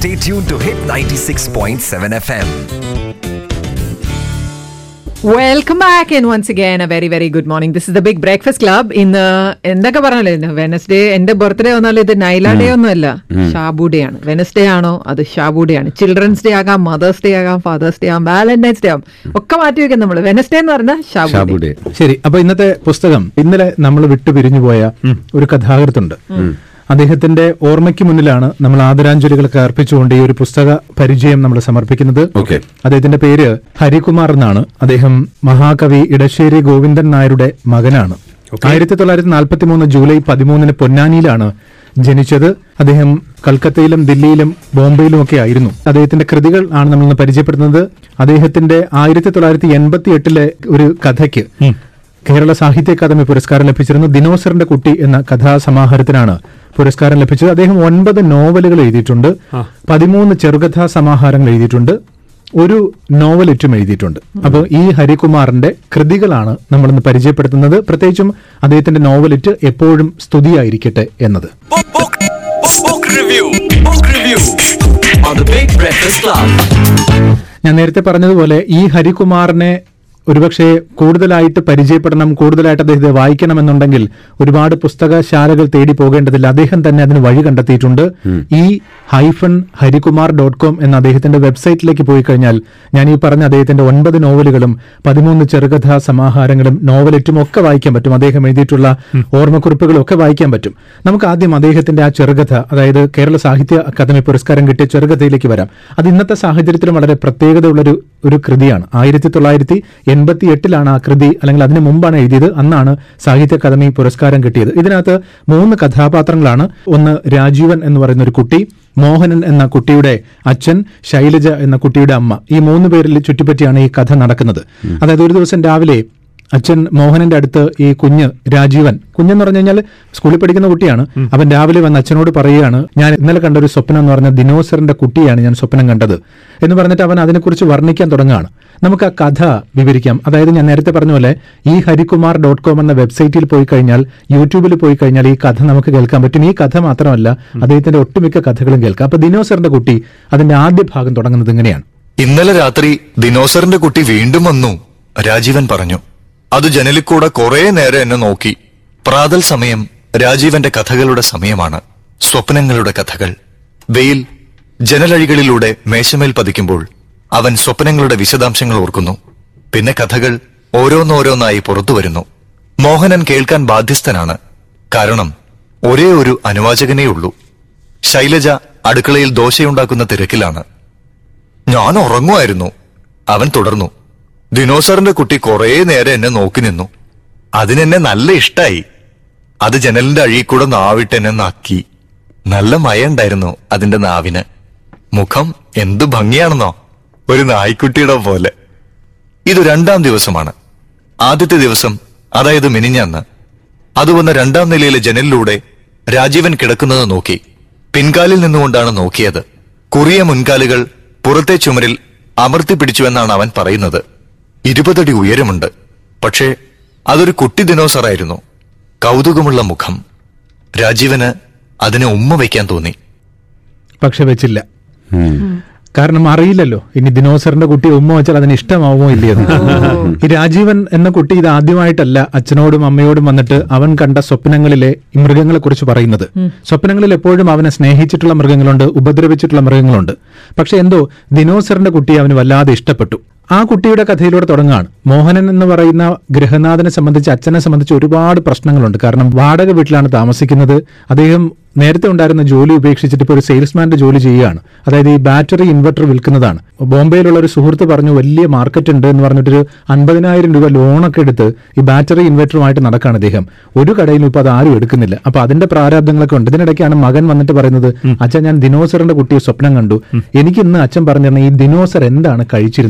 Stay tuned to Hit 96.7 FM. Welcome back and once again a very very good morning this is the big breakfast club ഇന്ന് എന്തൊക്കെ പറഞ്ഞല്ലോ ഇന്ന് Wednesday എന്റെ birthday ഒന്നല്ല ഇത് Nyla day ഒന്നുമല്ല ഷാബു ഡേ ആണ് വെനസ്ഡേ ആണോ അത് ഷാബു ഡേ ആണ് ചിൽഡ്രൻസ് ഡേ ആകാം മദേഴ്സ് ഡേ ആകാം ഫാദേഴ്സ് ഡേ ആകാം വാലന്റൈൻസ് ഡേ ആകാം ഒക്കെ മാറ്റി വെക്കാം നമ്മൾ വെനസ്ഡേ എന്ന് പറഞ്ഞാൽ ഷാബു ഷാബു ഡേ ഡേ ശരി അപ്പൊ ഇന്നത്തെ പുസ്തകം ഇന്നലെ നമ്മൾ വിട്ടു പിരിഞ്ഞുപോയ ഒരു കഥാകൃത്തുണ്ട് അദ്ദേഹത്തിന്റെ ഓർമ്മയ്ക്ക് മുന്നിലാണ് നമ്മൾ ആദരാഞ്ജലികളൊക്കെ അർപ്പിച്ചുകൊണ്ട് ഈ ഒരു പുസ്തക പരിചയം നമ്മൾ സമർപ്പിക്കുന്നത് Okay. അദ്ദേഹത്തിന്റെ പേര് ഹരികുമാർ എന്നാണ് അദ്ദേഹം മഹാകവി ഇടശ്ശേരി ഗോവിന്ദൻ നായരുടെ മകനാണ് ആയിരത്തി തൊള്ളായിരത്തി നാൽപ്പത്തി മൂന്ന് ജൂലൈ പതിമൂന്നിന് പൊന്നാനിയിലാണ് ജനിച്ചത് അദ്ദേഹം കൽക്കത്തയിലും ദില്ലിയിലും ബോംബെയിലും ഒക്കെ ആയിരുന്നു അദ്ദേഹത്തിന്റെ കൃതികൾ ആണ് നമ്മൾ ഇന്ന് പരിചയപ്പെടുന്നത് അദ്ദേഹത്തിന്റെ ആയിരത്തി തൊള്ളായിരത്തി എൺപത്തി എട്ടിലെ ഒരു കഥയ്ക്ക് കേരള സാഹിത്യ അക്കാദമി പുരസ്കാരം ലഭിച്ചിരുന്നു ദിനോസറിന്റെ കുട്ടി എന്ന കഥാസമാഹാരത്തിനാണ് പുരസ്കാരം ലഭിച്ചത് അദ്ദേഹം ഒൻപത് നോവലുകൾ എഴുതിയിട്ടുണ്ട് പതിമൂന്ന് ചെറുകഥാ സമാഹാരങ്ങൾ എഴുതിയിട്ടുണ്ട് ഒരു നോവലിറ്റും എഴുതിയിട്ടുണ്ട് അപ്പോൾ ഈ ഹരികുമാറിന്റെ കൃതികളാണ് നമ്മൾ ഇന്ന് പരിചയപ്പെടുത്തുന്നത് പ്രത്യേകിച്ചും അദ്ദേഹത്തിന്റെ നോവലിറ്റ് എപ്പോഴും സ്തുതിയായിരിക്കട്ടെ എന്നത് Book, book, book, book review. Book review on the Big Breakfast Club. ഞാൻ നേരത്തെ പറഞ്ഞതുപോലെ ഈ ഹരികുമാറിനെ ഒരുപക്ഷെ കൂടുതലായിട്ട് പരിചയപ്പെടണം കൂടുതലായിട്ട് അദ്ദേഹത്തെ വായിക്കണമെന്നുണ്ടെങ്കിൽ ഒരുപാട് പുസ്തകശാലകൾ തേടി പോകേണ്ടതില്ല അദ്ദേഹം തന്നെ അതിന് വഴി കണ്ടെത്തിയിട്ടുണ്ട് ഈ ഹൈഫൺ ഹരികുമാർ ഡോട്ട് കോം എന്ന അദ്ദേഹത്തിന്റെ വെബ്സൈറ്റിലേക്ക് പോയി കഴിഞ്ഞാൽ ഞാൻ ഈ പറഞ്ഞ അദ്ദേഹത്തിന്റെ ഒൻപത് നോവലുകളും പതിമൂന്ന് ചെറുകഥാ സമാഹാരങ്ങളും നോവലെറ്റും ഒക്കെ വായിക്കാൻ പറ്റും അദ്ദേഹം എഴുതിയിട്ടുള്ള ഓർമ്മക്കുറിപ്പുകളും ഒക്കെ വായിക്കാൻ പറ്റും നമുക്ക് ആദ്യം അദ്ദേഹത്തിന്റെ ആ ചെറുകഥ അതായത് കേരള സാഹിത്യ അക്കാദമി പുരസ്കാരം കിട്ടിയ ചെറുകഥയിലേക്ക് വരാം അത് ഇന്നത്തെ സാഹചര്യത്തിലും വളരെ പ്രത്യേകതയുള്ളൊരു ഒരു കൃതിയാണ് ആയിരത്തി തൊള്ളായിരത്തി എൺപത്തി എട്ടിലാണ് ആ കൃതി അല്ലെങ്കിൽ അതിന് മുമ്പാണ് എഴുതിയത് അന്നാണ് സാഹിത്യ അക്കാദമി പുരസ്കാരം കിട്ടിയത് ഇതിനകത്ത് മൂന്ന് കഥാപാത്രങ്ങളാണ് ഒന്ന് രാജീവൻ എന്ന് പറയുന്ന ഒരു കുട്ടി മോഹനൻ എന്ന കുട്ടിയുടെ അച്ഛൻ ശൈലജ എന്ന കുട്ടിയുടെ അമ്മ ഈ മൂന്ന് പേരിൽ ചുറ്റിപ്പറ്റിയാണ് ഈ കഥ നടക്കുന്നത് അതായത് ഒരു ദിവസം രാവിലെ അച്ഛൻ മോഹനന്റെ അടുത്ത് ഈ കുഞ്ഞ് രാജീവൻ കുഞ്ഞെന്ന് പറഞ്ഞു കഴിഞ്ഞാൽ സ്കൂളിൽ പഠിക്കുന്ന കുട്ടിയാണ് അവൻ രാവിലെ വന്ന് അച്ഛനോട് പറയുകയാണ് ഞാൻ ഇന്നലെ കണ്ട ഒരു സ്വപ്നം എന്ന് പറഞ്ഞ ദിനോസറിന്റെ കുട്ടിയാണ് ഞാൻ സ്വപ്നം കണ്ടത് എന്ന് പറഞ്ഞിട്ട് അവൻ അതിനെക്കുറിച്ച് വർണ്ണിക്കാൻ തുടങ്ങുകയാണ് നമുക്ക് ആ കഥ വിവരിക്കാം അതായത് ഞാൻ നേരത്തെ പറഞ്ഞ പോലെ ഈ ഹരികുമാർ ഡോട്ട് കോം എന്ന വെബ്സൈറ്റിൽ പോയി കഴിഞ്ഞാൽ യൂട്യൂബിൽ പോയി കഴിഞ്ഞാൽ ഈ കഥ നമുക്ക് കേൾക്കാൻ പറ്റും ഈ കഥ മാത്രമല്ല അദ്ദേഹത്തിന്റെ ഒട്ടുമിക്ക കഥകളും കേൾക്കാം അപ്പൊ ദിനോസറിന്റെ കുട്ടി അതിന്റെ ആദ്യ ഭാഗം തുടങ്ങുന്നത് ഇങ്ങനെയാണ് ഇന്നലെ രാത്രി ദിനോസറിന്റെ കുട്ടി വീണ്ടും വന്നു രാജീവൻ പറഞ്ഞു അത് ജനലിക്കൂടെ കുറെ നേരം എന്നെ നോക്കി പ്രാതൽ സമയം രാജീവന്റെ കഥകളുടെ സമയമാണ് സ്വപ്നങ്ങളുടെ കഥകൾ വെയിൽ ജനലഴികളിലൂടെ മേശമേൽ പതിക്കുമ്പോൾ അവൻ സ്വപ്നങ്ങളുടെ വിശദാംശങ്ങൾ ഓർക്കുന്നു പിന്നെ കഥകൾ ഓരോന്നോരോന്നായി പുറത്തു വരുന്നു മോഹനൻ കേൾക്കാൻ ബാധ്യസ്ഥനാണ് കാരണം ഒരേ ഒരു അനുവാചകനേ ഉള്ളൂ ശൈലജ അടുക്കളയിൽ ദോശയുണ്ടാക്കുന്ന തിരക്കിലാണ് ഞാൻ ഉറങ്ങുമായിരുന്നു അവൻ തുടർന്നു ദിനോസറിന്റെ കുട്ടി കുറേ നേരം എന്നെ നോക്കി നിന്നു അതിനെന്നെ നല്ല ഇഷ്ടായി അത് ജനലിന്റെ അഴിയിൽ കൂടെ നാവിട്ട് എന്നെ നക്കി നല്ല മയണ്ടായിരുന്നു അതിന്റെ നാവിന് മുഖം എന്തു ഭംഗിയാണെന്നോ ഒരു നായ്ക്കുട്ടിയുടെ പോലെ ഇത് രണ്ടാം ദിവസമാണ് ആദ്യത്തെ ദിവസം അതായത് മിനിഞ്ഞാന്ന് അത് വന്ന രണ്ടാം നിലയിലെ ജനലിലൂടെ രാജീവൻ കിടക്കുന്നത് നോക്കി പിൻകാലിൽ നിന്നുകൊണ്ടാണ് നോക്കിയത് കുറിയ മുൻകാലുകൾ പുറത്തെ ചുമരിൽ അമർത്തി പിടിച്ചുവെന്നാണ് അവൻ പറയുന്നത് ഇരുപതടി ഉയരമുണ്ട് പക്ഷേ അതൊരു കുട്ടി ദിനോസറായിരുന്നു കൗതുകമുള്ള മുഖം രാജീവന് അതിനെ ഉമ്മ വയ്ക്കാൻ തോന്നി പക്ഷെ വെച്ചില്ല കാരണം അറിയില്ലല്ലോ ഇനി ദിനോസറിന്റെ കുട്ടി ഉമ്മ വെച്ചാൽ അതിന് ഇഷ്ടമാവുമോ ഇല്ലയെന്ന് ഈ രാജീവൻ എന്ന കുട്ടി ഇത് ആദ്യമായിട്ടല്ല അച്ഛനോടും അമ്മയോടും വന്നിട്ട് അവൻ കണ്ട സ്വപ്നങ്ങളിലെ ഈ മൃഗങ്ങളെ കുറിച്ച് പറയുന്നത് സ്വപ്നങ്ങളിൽ എപ്പോഴും അവനെ സ്നേഹിച്ചിട്ടുള്ള മൃഗങ്ങളുണ്ട് ഉപദ്രവിച്ചിട്ടുള്ള മൃഗങ്ങളുണ്ട് പക്ഷെ എന്തോ ദിനോസറിന്റെ കുട്ടി അവന് വല്ലാതെ ഇഷ്ടപ്പെട്ടു ആ കുട്ടിയുടെ കഥയിലൂടെ തുടങ്ങുകയാണ് മോഹനൻ എന്ന് പറയുന്ന ഗൃഹനാഥനെ സംബന്ധിച്ച് അച്ഛനെ സംബന്ധിച്ച് ഒരുപാട് പ്രശ്നങ്ങളുണ്ട് കാരണം വാടക വീട്ടിലാണ് താമസിക്കുന്നത് അദ്ദേഹം നേരത്തെ ഉണ്ടായിരുന്ന ജോലി ഉപേക്ഷിച്ചിട്ട് ഇപ്പോൾ ഒരു സെയിൽസ്മാന്റെ ജോലി ചെയ്യുകയാണ് അതായത് ഈ ബാറ്ററി ഇൻവെർട്ടർ വിൽക്കുന്നതാണ് ബോംബെയിലുള്ള ഒരു സുഹൃത്ത് പറഞ്ഞു വലിയ മാർക്കറ്റ് ഉണ്ട് എന്ന് പറഞ്ഞിട്ടൊരു അൻപതിനായിരം രൂപ ലോണൊക്കെ എടുത്ത് ഈ ബാറ്ററി ഇൻവെർട്ടറുമായിട്ട് നടക്കാണ് അദ്ദേഹം ഒരു കടയിലും ഇപ്പൊ അത് ആരും എടുക്കുന്നില്ല അപ്പൊ അതിന്റെ പ്രാരാബ്ദങ്ങളൊക്കെ ഉണ്ട് ഇതിനിടയ്ക്കാണ് മകൻ വന്നിട്ട് പറയുന്നത് അച്ഛൻ ഞാൻ ദിനോസറിന്റെ കുട്ടിയെ സ്വപ്നം കണ്ടു എനിക്ക് ഇന്ന് അച്ഛൻ പറഞ്ഞിരുന്ന ഈ ദിനോസർ എന്താണ് കഴിച്ചിരുന്നത്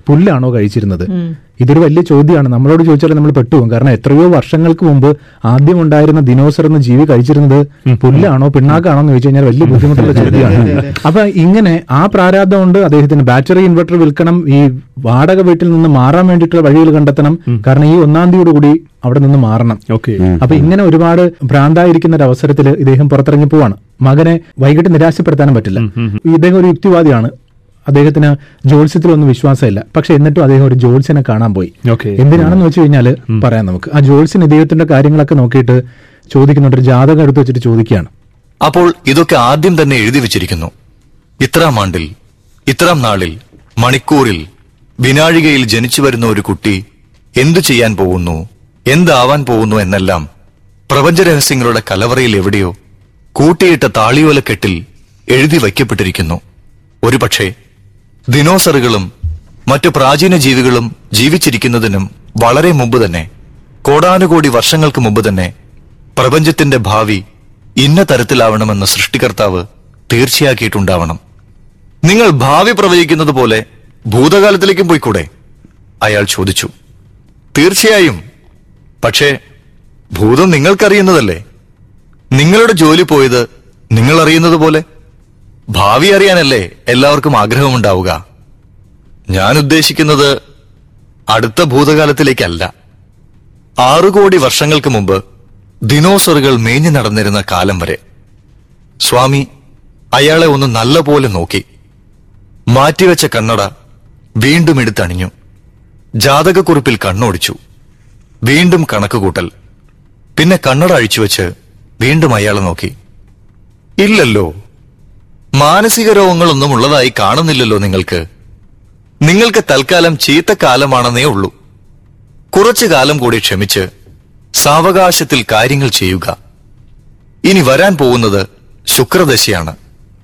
പുല്ലാണോ കഴിച്ചിരുന്നത് ഇതൊരു വലിയ ചോദ്യമാണ് നമ്മളോട് ചോദിച്ചാൽ നമ്മൾ പെട്ടുപോകും കാരണം എത്രയോ വർഷങ്ങൾക്ക് മുമ്പ് ആദ്യം ഉണ്ടായിരുന്ന ദിനോസർ എന്ന ജീവി കഴിച്ചിരുന്നത് പുല്ലാണോ പിണ്ണാക്കാണോ എന്ന് ചോദിച്ചു കഴിഞ്ഞാൽ വലിയ ബുദ്ധിമുട്ടുള്ള ചോദ്യമാണ് അപ്പൊ ഇങ്ങനെ ആ പ്രാരാബ്ദം കൊണ്ട് അദ്ദേഹത്തിന് ബാറ്ററി ഇൻവെർട്ടർ വിൽക്കണം ഈ വാടക വീട്ടിൽ നിന്ന് മാറാൻ വേണ്ടിയിട്ടുള്ള വഴികൾ കണ്ടെത്തണം കാരണം ഈ ഒന്നാം തീയതിയോടുകൂടി അവിടെ നിന്ന് മാറണം ഓക്കെ അപ്പൊ ഇങ്ങനെ ഒരുപാട് ഭ്രാന്തായിരിക്കുന്ന ഒരു അവസരത്തിൽ ഇദ്ദേഹം പുറത്തിറങ്ങി പോവാണ് മകനെ വൈകിട്ട് നിരാശപ്പെടുത്താനും പറ്റില്ല ഇദ്ദേഹം ഒരു യുക്തിവാദിയാണ് അദ്ദേഹത്തിന് ജ്യോത്സ്യത്തിലൊന്നും വിശ്വാസമില്ല പക്ഷെ എന്നിട്ടും അദ്ദേഹം ഒരു ജ്യോത്സ്യനെ കാണാൻ പോയി ഓക്കെ എന്തിനാണെന്ന് വെച്ച് കഴിഞ്ഞാല് പറയാം നമുക്ക് ആ ജ്യോത്സ്യൻ ഇദ്ദേഹത്തിന്റെ കാര്യങ്ങളൊക്കെ നോക്കിയിട്ട് ചോദിക്കുന്നുണ്ട് ഒരു ജാതകം എടുത്ത് വെച്ചിട്ട് ചോദിക്കുകയാണ് അപ്പോൾ ഇതൊക്കെ ആദ്യം തന്നെ എഴുതി വെച്ചിരിക്കുന്നു ഇത്രാം ആണ്ടിൽ ഇത്രാം നാളിൽ മണിക്കൂറിൽ വിനാഴികയിൽ ജനിച്ചു വരുന്ന ഒരു കുട്ടി എന്തു ചെയ്യാൻ പോകുന്നു എന്താവാൻ പോകുന്നു എന്നെല്ലാം പ്രപഞ്ചരഹസ്യങ്ങളുടെ കലവറയിൽ എവിടെയോ കൂട്ടിയിട്ട താളിയോലക്കെട്ടിൽ എഴുതി വയ്ക്കപ്പെട്ടിരിക്കുന്നു ഒരുപക്ഷെ ദിനോസറുകളും മറ്റു പ്രാചീന ജീവികളും ജീവിച്ചിരിക്കുന്നതിനും വളരെ മുമ്പ് തന്നെ കോടാനുകോടി വർഷങ്ങൾക്ക് മുമ്പ് തന്നെ പ്രപഞ്ചത്തിന്റെ ഭാവി ഇന്ന തരത്തിലാവണമെന്ന് സൃഷ്ടികർത്താവ് തീർച്ചയാക്കിയിട്ടുണ്ടാവണം നിങ്ങൾ ഭാവി പ്രവചിക്കുന്നത് പോലെ ഭൂതകാലത്തിലേക്കും പോയിക്കൂടെ അയാൾ ചോദിച്ചു തീർച്ചയായും പക്ഷേ ഭൂതം നിങ്ങൾക്കറിയുന്നതല്ലേ നിങ്ങളുടെ ജോലി പോയത് നിങ്ങൾ അറിയുന്നത് പോലെ ഭാവി അറിയാനല്ലേ എല്ലാവർക്കും ആഗ്രഹമുണ്ടാവുക ഞാൻ ഉദ്ദേശിക്കുന്നത് അടുത്ത ഭൂതകാലത്തിലേക്കല്ല ആറു കോടി വർഷങ്ങൾക്ക് മുമ്പ് ദിനോസറുകൾ മേഞ്ഞു നടന്നിരുന്ന കാലം വരെ സ്വാമി അയാളെ ഒന്ന് നല്ല പോലെ നോക്കി മാറ്റിവെച്ച കണ്ണട വീണ്ടും എടുത്തണിഞ്ഞു ജാതകക്കുറിപ്പിൽ കണ്ണോടിച്ചു വീണ്ടും കണക്കുകൂട്ടൽ പിന്നെ കണ്ണട അഴിച്ചുവെച്ച് വീണ്ടും അയാളെ നോക്കി ഇല്ലല്ലോ മാനസിക രോഗങ്ങളൊന്നും ഉള്ളതായി കാണുന്നില്ലല്ലോ നിങ്ങൾക്ക് നിങ്ങൾക്ക് തൽക്കാലം ചീത്ത കാലമാണെന്നേ ഉള്ളൂ കുറച്ചു കാലം കൂടി ക്ഷമിച്ച് സാവകാശത്തിൽ കാര്യങ്ങൾ ചെയ്യുക ഇനി വരാൻ പോകുന്നത് ശുക്രദശയാണ്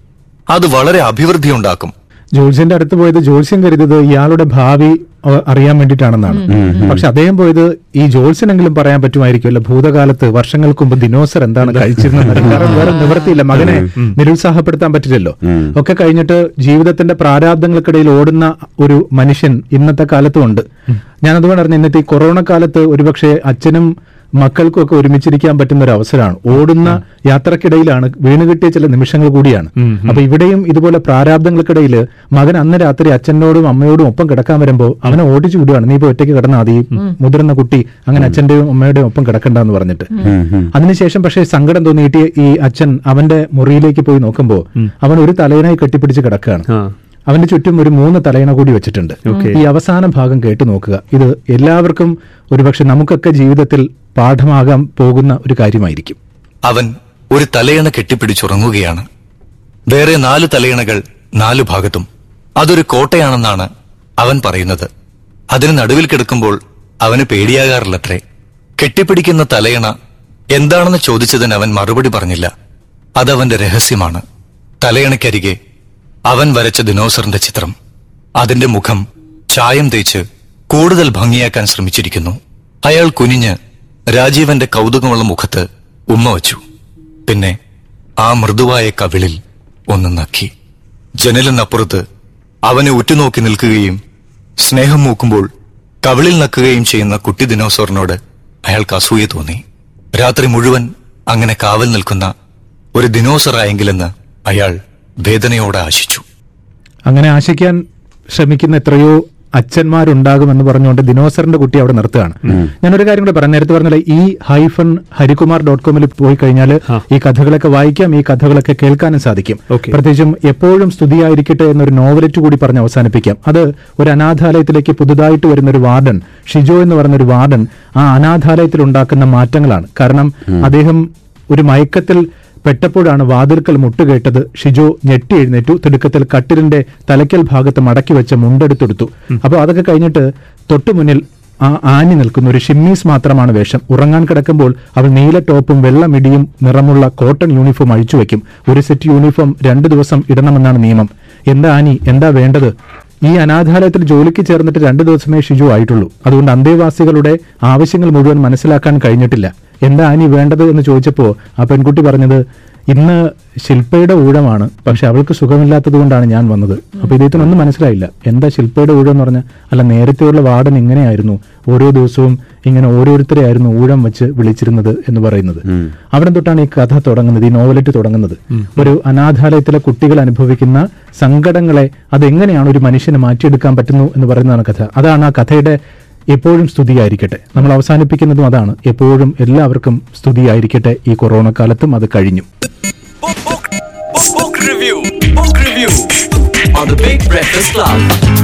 അത് വളരെ അഭിവൃദ്ധി ഉണ്ടാക്കും ജോത്സ്യന്റെ അടുത്ത് പോയത് ജോത്സ്യം കരുതിയത് ഇയാളുടെ ഭാവി അഹ് അറിയാൻ വേണ്ടിയിട്ടാണെന്നാണ് പക്ഷെ അദ്ദേഹം പോയത് ഈ ജോത്സ്യനെങ്കിലും പറയാൻ പറ്റുമായിരിക്കുമല്ലോ ഭൂതകാലത്ത് വർഷങ്ങൾക്ക് മുമ്പ് ദിനോസർ എന്താണ് കഴിച്ചിരുന്നത് കാരണം വേറെ നിവൃത്തിയില്ല മകനെ നിരുത്സാഹപ്പെടുത്താൻ പറ്റില്ലല്ലോ ഒക്കെ കഴിഞ്ഞിട്ട് ജീവിതത്തിന്റെ പ്രാരാബ്ദങ്ങൾക്കിടയിൽ ഓടുന്ന ഒരു മനുഷ്യൻ ഇന്നത്തെ കാലത്തും ഉണ്ട് ഞാനതുകൊണ്ട് പറഞ്ഞു ഇന്നത്തെ ഈ കൊറോണ കാലത്ത് ഒരുപക്ഷെ അച്ഛനും മക്കൾക്കും ഒക്കെ ഒരുമിച്ചിരിക്കാൻ പറ്റുന്ന ഒരു അവസരമാണ് ഓടുന്ന യാത്രക്കിടയിലാണ് വീണ് കിട്ടിയ ചില നിമിഷങ്ങൾ കൂടിയാണ് അപ്പൊ ഇവിടെയും ഇതുപോലെ പ്രാരാബ്ദങ്ങൾക്കിടയിൽ മകൻ അന്ന് രാത്രി അച്ഛനോടും അമ്മയോടും ഒപ്പം കിടക്കാൻ വരുമ്പോൾ അവനെ ഓടിച്ചു വിടുകയാണ് നീ ഇപ്പൊ ഒറ്റയ്ക്ക് കിടന്നാൽ മതി മുതിർന്ന കുട്ടി അങ്ങനെ അച്ഛന്റെയും അമ്മയുടെയും ഒപ്പം കിടക്കണ്ടെന്ന് പറഞ്ഞിട്ട് അതിനുശേഷം പക്ഷേ സങ്കടം തോന്നിയിട്ട് ഈ അച്ഛൻ അവന്റെ മുറിയിലേക്ക് പോയി നോക്കുമ്പോൾ അവൻ ഒരു തലയിനായി കെട്ടിപ്പിടിച്ച് കിടക്കുകയാണ് ആ അവന്റെ ചുറ്റും ഒരു മൂന്ന് തലയിണ കൂടി വെച്ചിട്ടുണ്ട് ഈ അവസാന ഭാഗം കേട്ടു നോക്കുക ഇത് എല്ലാവർക്കും ഒരുപക്ഷെ നമുക്കൊക്കെ ജീവിതത്തിൽ പാഠമാകാൻ പോകുന്ന ഒരു കാര്യമായിരിക്കും അവൻ ഒരു തലയണ കെട്ടിപ്പിടിച്ചുറങ്ങുകയാണ് വേറെ നാല് തലയണകൾ നാലു ഭാഗത്തും അതൊരു കോട്ടയാണെന്നാണ് അവൻ പറയുന്നത് അതിന് നടുവിൽ കിടക്കുമ്പോൾ അവന് പേടിയാകാറില്ലത്രേ കെട്ടിപ്പിടിക്കുന്ന തലയണ എന്താണെന്ന് ചോദിച്ചതിന് അവൻ മറുപടി പറഞ്ഞില്ല അതവന്റെ രഹസ്യമാണ് തലയണയ്ക്കരികെ അവൻ വരച്ച ദിനോസറിന്റെ ചിത്രം അതിന്റെ മുഖം ചായം തേച്ച് കൂടുതൽ ഭംഗിയാക്കാൻ ശ്രമിച്ചിരിക്കുന്നു അയാൾ കുനിഞ്ഞ് രാജീവന്റെ കൗതുകമുള്ള മുഖത്ത് ഉമ്മ വച്ചു പിന്നെ ആ മൃദുവായ കവിളിൽ ഒന്ന് നക്കി ജനലിനപ്പുറത്ത് അവനെ ഉറ്റുനോക്കി നിൽക്കുകയും സ്നേഹം മൂക്കുമ്പോൾ കവിളിൽ നക്കുകയും ചെയ്യുന്ന കുട്ടി ദിനോസറിനോട് അയാൾക്ക് അസൂയ തോന്നി രാത്രി മുഴുവൻ അങ്ങനെ കാവൽ നിൽക്കുന്ന ഒരു ദിനോസറായെങ്കിലെന്ന് അയാൾ വേദനയോടെ ആശിച്ചു അങ്ങനെ ആശിക്കാൻ ശ്രമിക്കുന്ന എത്രയോ അച്ഛന്മാരുണ്ടാകുമെന്ന് പറഞ്ഞുകൊണ്ട് ദിനോസറിന്റെ കുട്ടി അവിടെ നിർത്തുകയാണ് ഞാനൊരു കാര്യം കൂടെ പറഞ്ഞു നേരത്തെ പറഞ്ഞാൽ ഈ ഹൈഫൺ ഹരികുമാർ ഡോട്ട് കോമിൽ പോയി കഴിഞ്ഞാൽ ഈ കഥകളൊക്കെ വായിക്കാം ഈ കഥകളൊക്കെ കേൾക്കാനും സാധിക്കും Okay. പ്രത്യേകിച്ചും എപ്പോഴും സ്തുതിയായിരിക്കട്ടെ എന്നൊരു നോവലറ്റ് കൂടി പറഞ്ഞ് അവസാനിപ്പിക്കാം അത് ഒരു അനാഥാലയത്തിലേക്ക് പുതുതായിട്ട് വരുന്ന ഒരു വാർഡൻ ഷിജോ എന്ന് പറയുന്ന ഒരു വാർഡൻ ആ അനാഥാലയത്തിൽ ഉണ്ടാക്കുന്ന മാറ്റങ്ങളാണ് കാരണം അദ്ദേഹം ഒരു മയക്കത്തിൽ പെട്ടപ്പോഴാണ് വാതിൽക്കൽ മുട്ടുകേട്ടത് ഷിജോ ഞെട്ടി എഴുന്നേറ്റു തിടുക്കത്തിൽ കട്ടിലിന്റെ തലയ്ക്കൽ ഭാഗത്ത് മടക്കി വെച്ച മുണ്ടെടുത്തെടുത്തു അപ്പോൾ അതൊക്കെ കഴിഞ്ഞിട്ട് തൊട്ടു മുന്നിൽ ആ ആനി നിൽക്കുന്ന ഒരു ഷിമ്മീസ് മാത്രമാണ് വേഷം ഉറങ്ങാൻ കിടക്കുമ്പോൾ അവൾ നീല ടോപ്പും വെള്ള മിടിയും നിറമുള്ള കോട്ടൺ യൂണിഫോം അഴിച്ചു വെക്കും ഒരു സെറ്റ് യൂണിഫോം രണ്ടു ദിവസം ഇടണമെന്നാണ് നിയമം എന്താ ആനി എന്താ വേണ്ടത് ഈ അനാഥാലയത്തിൽ ജോലിക്ക് ചേർന്നിട്ട് രണ്ടു ദിവസമേ ഷിജു ആയിട്ടുള്ളൂ അതുകൊണ്ട് അന്തേവാസികളുടെ ആവശ്യങ്ങൾ മുഴുവൻ മനസ്സിലാക്കാൻ കഴിഞ്ഞിട്ടില്ല എന്താ ആനി വേണ്ടത് എന്ന് ചോദിച്ചപ്പോ ആ പെൺകുട്ടി പറഞ്ഞത് ഇന്ന് ശില്പയുടെ ഊഴമാണ് പക്ഷെ അവൾക്ക് സുഖമില്ലാത്തത് കൊണ്ടാണ് ഞാൻ വന്നത് അപ്പൊ ഇദ്ദേഹത്തിന് ഒന്നും മനസ്സിലായില്ല എന്താ ശില്പയുടെ ഊഴം എന്ന് പറഞ്ഞാൽ അല്ല നേരത്തെയുള്ള വാർഡൻ ഇങ്ങനെയായിരുന്നു ഓരോ ദിവസവും ഇങ്ങനെ ഓരോരുത്തരെ ആയിരുന്നു ഊഴം വെച്ച് വിളിച്ചിരുന്നത് എന്ന് പറയുന്നത് അവിടെ തൊട്ടാണ് ഈ കഥ തുടങ്ങുന്നത് ഈ നോവലറ്റ് തുടങ്ങുന്നത് ഒരു അനാഥാലയത്തിലെ കുട്ടികൾ അനുഭവിക്കുന്ന സങ്കടങ്ങളെ അതെങ്ങനെയാണ് ഒരു മനുഷ്യന് മാറ്റിയെടുക്കാൻ പറ്റുന്നു എന്ന് പറയുന്നതാണ് കഥ അതാണ് ആ കഥയുടെ എപ്പോഴും സ്തുതിയായിരിക്കട്ടെ നമ്മൾ അവസാനിപ്പിക്കുന്നതും അതാണ് എപ്പോഴും എല്ലാവർക്കും സ്തുതിയായിരിക്കട്ടെ ഈ കൊറോണ കാലത്തും അത് കഴിഞ്ഞു Book, book, book, book review. Book review on the Big Breakfast Club.